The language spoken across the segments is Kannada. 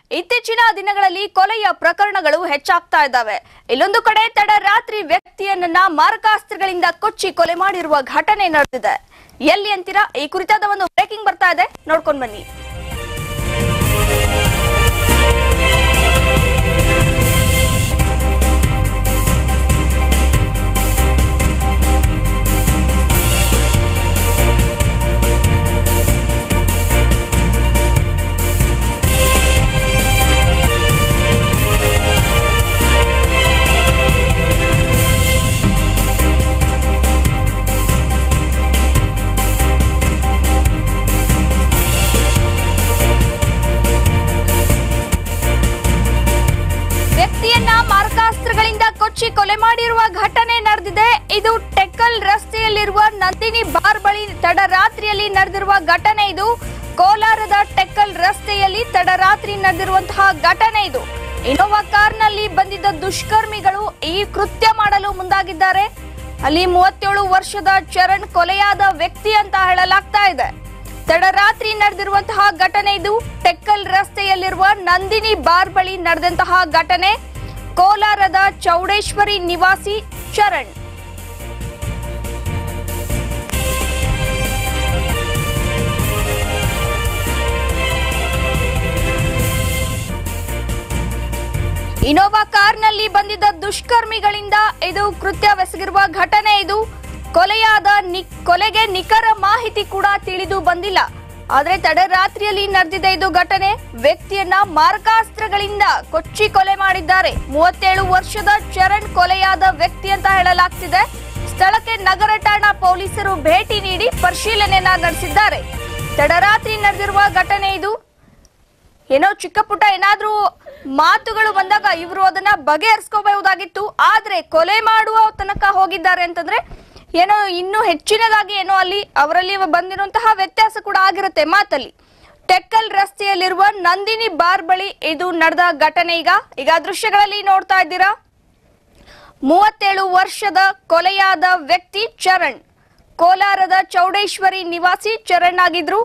ಇತ್ತೀಚಿನ ದಿನಗಳಲ್ಲಿ ಕೊಲೆಯ ಪ್ರಕರಣಗಳು ಹೆಚ್ಚಾಗ್ತಾ ಇದ್ದಾವೆ ಇಲ್ಲೊಂದು ಕಡೆ ತಡರಾತ್ರಿ ವ್ಯಕ್ತಿಯನ್ನ ಮಾರಕಾಸ್ತ್ರಗಳಿಂದ ಕೊಚ್ಚಿ ಕೊಲೆ ಮಾಡಿರುವ ಘಟನೆ ನಡೆದಿದೆ ಎಲ್ಲಿ ಅಂತೀರಾ ಈ ಕುರಿತಾದ ಒಂದು ಬ್ರೇಕಿಂಗ್ ಬರ್ತಾ ಇದೆ ನೋಡ್ಕೊಂಡ್ ಬನ್ನಿ ವ್ಯಕ್ತಿಯನ್ನ ಮಾರಕಾಸ್ತ್ರಗಳಿಂದ ಕೊಚ್ಚಿ ಕೊಲೆ ಮಾಡಿರುವ ಘಟನೆ ನಡೆದಿದೆ ಇದು ಟೆಕ್ಕಲ್ ರಸ್ತೆಯಲ್ಲಿರುವ ನಂದಿನಿ ಬಾರ್ ಬಳಿ ತಡರಾತ್ರಿಯಲ್ಲಿ ನಡೆದಿರುವ ಘಟನೆ ಇದು ಕೋಲಾರದ ಟೆಕ್ಕಲ್ ರಸ್ತೆಯಲ್ಲಿ ತಡರಾತ್ರಿ ನಡೆದಿರುವಂತಹ ಘಟನೆ ಇದು ಇನೋವಾ ಕಾರ್ನಲ್ಲಿ ಬಂದಿದ್ದ ದುಷ್ಕರ್ಮಿಗಳು ಈ ಕೃತ್ಯ ಮಾಡಲು ಮುಂದಾಗಿದ್ದಾರೆ ಅಲ್ಲಿ ಮೂವತ್ತೇಳು ವರ್ಷದ ಚರಣ್ ಕೊಲೆಯಾದ ವ್ಯಕ್ತಿ ಅಂತ ಹೇಳಲಾಗ್ತಾ ಇದೆ ತಡರಾತ್ರಿ ನಡೆದಿರುವಂತಹ ಘಟನೆ ಇದು ಟೆಕ್ಕಲ್ ರಸ್ತೆಯಲ್ಲಿರುವ ನಂದಿನಿ ಬಾರ್ ಬಳಿ ನಡೆದಂತಹ ಘಟನೆ ಕೋಲಾರದ ಚೌಡೇಶ್ವರಿ ನಿವಾಸಿ ಚರಣ್ ಇನೋವಾ ಕಾರ್ನಲ್ಲಿ ಬಂದಿದ್ದ ದುಷ್ಕರ್ಮಿಗಳಿಂದ ಇದು ಕೃತ್ಯವೆಸಗಿರುವ ಘಟನೆ ಇದು ಕೊಲೆಯಾದ ನಿ- ಕೊಲೆಗೆ ನಿಖರ ಮಾಹಿತಿ ಕೂಡ ತಿಳಿದು ಬಂದಿಲ್ಲ ಆದ್ರೆ ತಡರಾತ್ರಿಯಲ್ಲಿ ನಡೆದಿದೆ ಇದು ಘಟನೆ ವ್ಯಕ್ತಿಯನ್ನ ಮಾರಕಾಸ್ತ್ರಗಳಿಂದ ಕೊಚ್ಚಿ ಕೊಲೆ ಮಾಡಿದ್ದಾರೆ ಮೂವತ್ತೇಳು ವರ್ಷದ ಚರಣ್ ಕೊಲೆಯಾದ ವ್ಯಕ್ತಿ ಅಂತ ಹೇಳಲಾಗ್ತಿದೆ ಸ್ಥಳಕ್ಕೆ ನಗರ ಠಾಣಾ ಪೊಲೀಸರು ಭೇಟಿ ನೀಡಿ ಪರಿಶೀಲನೆಯನ್ನ ನಡೆಸಿದ್ದಾರೆ ತಡರಾತ್ರಿ ನಡೆದಿರುವ ಘಟನೆ ಇದು ಏನೋ ಚಿಕ್ಕ ಪುಟ್ಟ ಏನಾದ್ರೂ ಮಾತುಗಳು ಬಂದಾಗ ಇವರು ಅದನ್ನ ಬಗೆಹರಿಸ್ಕೋಬಹುದಾಗಿತ್ತು ಆದ್ರೆ ಕೊಲೆ ಮಾಡುವ ತನಕ ಹೋಗಿದ್ದಾರೆ ಅಂತಂದ್ರೆ ಏನೋ ಇನ್ನೂ ಹೆಚ್ಚಿನದಾಗಿ ಏನೋ ಅಲ್ಲಿ ಅವರಲ್ಲಿ ಬಂದಿರುವಂತಹ ವ್ಯತ್ಯಾಸ ಕೂಡ ಆಗಿರುತ್ತೆ ಮಾತಲ್ಲಿ ಟೆಕ್ಕಲ್ ರಸ್ತೆಯಲ್ಲಿರುವ ನಂದಿನಿ ಬಾರ್ ಬಳಿ ಇದು ನಡೆದ ಘಟನೆ ಈಗ ಈಗ ದೃಶ್ಯಗಳಲ್ಲಿ ನೋಡ್ತಾ ಇದ್ದೀರಾ ಮೂವತ್ತೇಳು ವರ್ಷದ ಕೊಲೆಯಾದ ವ್ಯಕ್ತಿ ಚರಣ್ ಕೋಲಾರದ ಚೌಡೇಶ್ವರಿ ನಿವಾಸಿ ಚರಣ್ ಆಗಿದ್ರು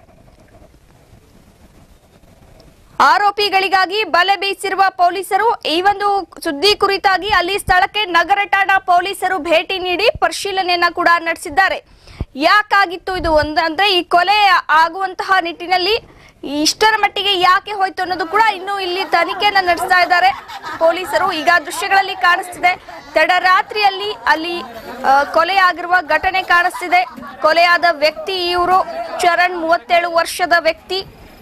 ಆರೋಪಿಗಳಿಗಾಗಿ ಬಲೆ ಬೀಸಿರುವ ಪೊಲೀಸರು ಈ ಒಂದು ಸುದ್ದಿ ಕುರಿತಾಗಿ ಅಲ್ಲಿ ಸ್ಥಳಕ್ಕೆ ನಗರ ಠಾಣಾ ಪೊಲೀಸರು ಭೇಟಿ ನೀಡಿ ಪರಿಶೀಲನೆಯನ್ನ ಕೂಡ ನಡೆಸಿದ್ದಾರೆ ಯಾಕಾಗಿತ್ತು ಇದು ಒಂದ್ ಅಂದ್ರೆ ಈ ಕೊಲೆ ಆಗುವಂತಹ ನಿಟ್ಟಿನಲ್ಲಿ ಇಷ್ಟರ ಮಟ್ಟಿಗೆ ಯಾಕೆ ಹೋಯ್ತು ಅನ್ನೋದು ಕೂಡ ಇನ್ನು ಇಲ್ಲಿ ತನಿಖೆಯನ್ನ ನಡೆಸ್ತಾ ಇದ್ದಾರೆ ಪೊಲೀಸರು ಈಗ ದೃಶ್ಯಗಳಲ್ಲಿ ಕಾಣಿಸ್ತಿದೆ ತಡರಾತ್ರಿಯಲ್ಲಿ ಅಲ್ಲಿ ಆ, ಕೊಲೆ ಆಗಿರುವ ಘಟನೆ ಕಾಣಿಸ್ತಿದೆ ಕೊಲೆಯಾದ ವ್ಯಕ್ತಿ ಇವರು ಚರಣ್ ಮೂವತ್ತೇಳು ವರ್ಷದ ವ್ಯಕ್ತಿ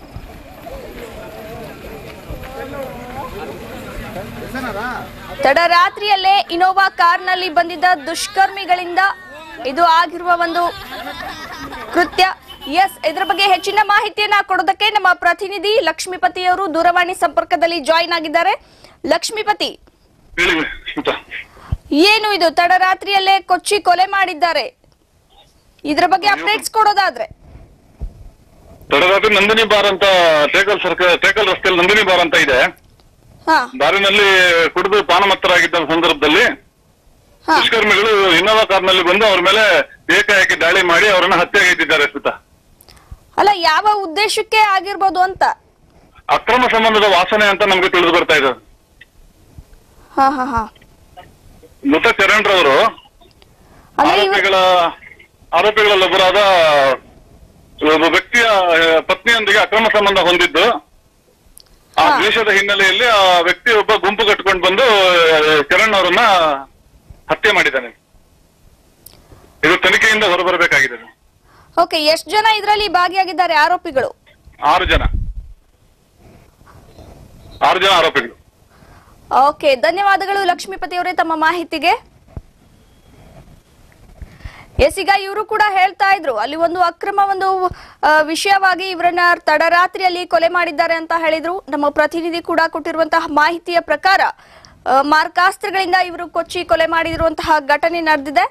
ತಡರಾತ್ರಿಯಲ್ಲೇ ಇನೋವಾ ಕಾರ್ನಲ್ಲಿ ಬಂದಿದ್ದ ದುಷ್ಕರ್ಮಿಗಳಿಂದ ಇದು ಆಗಿರುವ ಒಂದು ಕೃತ್ಯ ಎಸ್ ಇದರ ಬಗ್ಗೆ ಹೆಚ್ಚಿನ ಮಾಹಿತಿಯನ್ನ ಕೊಡೋದಕ್ಕೆ ನಮ್ಮ ಪ್ರತಿನಿಧಿ ಲಕ್ಷ್ಮೀಪತಿ ಅವರು ದೂರವಾಣಿ ಸಂಪರ್ಕದಲ್ಲಿ ಜಾಯಿನ್ ಆಗಿದ್ದಾರೆ ಲಕ್ಷ್ಮೀಪತಿ ಹೇಳಿ ಸ್ಮಿತಾ ಏನು ಇದು ತಡರಾತ್ರಿಯಲ್ಲೇ ಕೊಚ್ಚಿ ಕೊಲೆ ಮಾಡಿದ್ದಾರೆ ಇದರ ಬಗ್ಗೆ ಅಪ್ಡೇಟ್ಸ್ ಕೊಡೋದಾದ್ರೆ ತಡರಾತ್ರಿ ನಂದಿನಿ ಬಾರ್ ಅಂತ ಟೇಕಲ್ ಸರ್ಕ ಟೇಕಲ್ ರಸ್ತೆಯಲ್ಲಿ ನಂದಿನಿ ಬಾರ್ ಅಂತ ಇದೆ ಹಾ ಬಾರಿನಲ್ಲಿ ಕುಡಿದು ಪಾನಮತ್ತರಾಗಿದ್ದ ಸಂದರ್ಭದಲ್ಲಿ ಹಾ ದುಷ್ಕರ್ಮಿಗಳು ಇನ್ನೋವಾ ಕಾರ್ನಲ್ಲಿ ಬಂದು ಅವ್ರ ಮೇಲೆ ಏಕಾಏಕಿ ದಾಳಿ ಮಾಡಿ ಅವರನ್ನ ಹತ್ಯೆಗೈದಿದ್ದಾರೆ ಸ್ಮಿತಾ ಅಲ್ಲ ಯಾವ ಉದ್ದೇಶಕ್ಕೆ ಆಗಿರ್ಬೋದು ಅಂತ ಅಕ್ರಮ ಸಂಬಂಧದ ವಾಸನೆ ಅಂತ ನಮ್ಗೆ ತಿಳಿದು ಬರ್ತಾ ಇದೆ ಹಾ ಹಾ ಹಾ ಮೃತ ಚರಣ್ ರವರು ಅಂದ್ರೆ ಇವ್ರು ಆರೋಪಿಗಳ ಆರೋಪಿಗಳಲ್ಲೊಬ್ಬರಾದ ಒಬ್ಬ ವ್ಯಕ್ತಿಯ ಆ, ಪತ್ನಿಯೊಂದಿಗೆ ಅಕ್ರಮ ಸಂಬಂಧ ಹೊಂದಿದ್ದು ಆ ಹಾ. ದ್ವೇಷದ ಹಿನ್ನೆಲೆಯಲ್ಲಿ ಆ ವ್ಯಕ್ತಿ ಒಬ್ಬ ಗುಂಪು ಕಟ್ಕೊಂಡು ಬಂದು ಆ, ಚರಣ್ ಅವರನ್ನ ಹತ್ಯೆ ಮಾಡಿದ್ದಾನೆ ಇದು ತನಿಖೆಯಿಂದ ಹೊರಬರಬೇಕಾಗಿದೆ ಓಕೆ ಎಷ್ಟು ಜನ ಇದರಲ್ಲಿ ಭಾಗಿಯಾಗಿದ್ದಾರೆ ಆರೋಪಿಗಳು ಆರು ಜನ ಆರು ಜನ ಆರೋಪಿಗಳು ಓಕೆ ಧನ್ಯವಾದಗಳು ಲಕ್ಷ್ಮೀಪತಿ ಅವರೇ ತಮ್ಮ ಮಾಹಿತಿಗೆ ಎಸ್ ಈಗ ಇವರು ಕೂಡ ಹೇಳ್ತಾ ಇದ್ರು ಅಲ್ಲಿ ಒಂದು ಅಕ್ರಮ ಒಂದು ಆ, ವಿಷಯವಾಗಿ ಇವರನ್ನ ತಡರಾತ್ರಿಯಲ್ಲಿ ಕೊಲೆ ಮಾಡಿದ್ದಾರೆ ಅಂತ ಹೇಳಿದ್ರು ನಮ್ಮ ಪ್ರತಿನಿಧಿ ಕೂಡ ಕೊಟ್ಟಿರುವಂತಹ ಮಾಹಿತಿಯ ಪ್ರಕಾರ ಆ, ಮಾರ್ಕಾಸ್ತ್ರಗಳಿಂದ ಇವರು ಕೊಚ್ಚಿ ಕೊಲೆ ಮಾಡಿರುವಂತಹ ಘಟನೆ ನಡೆದಿದೆ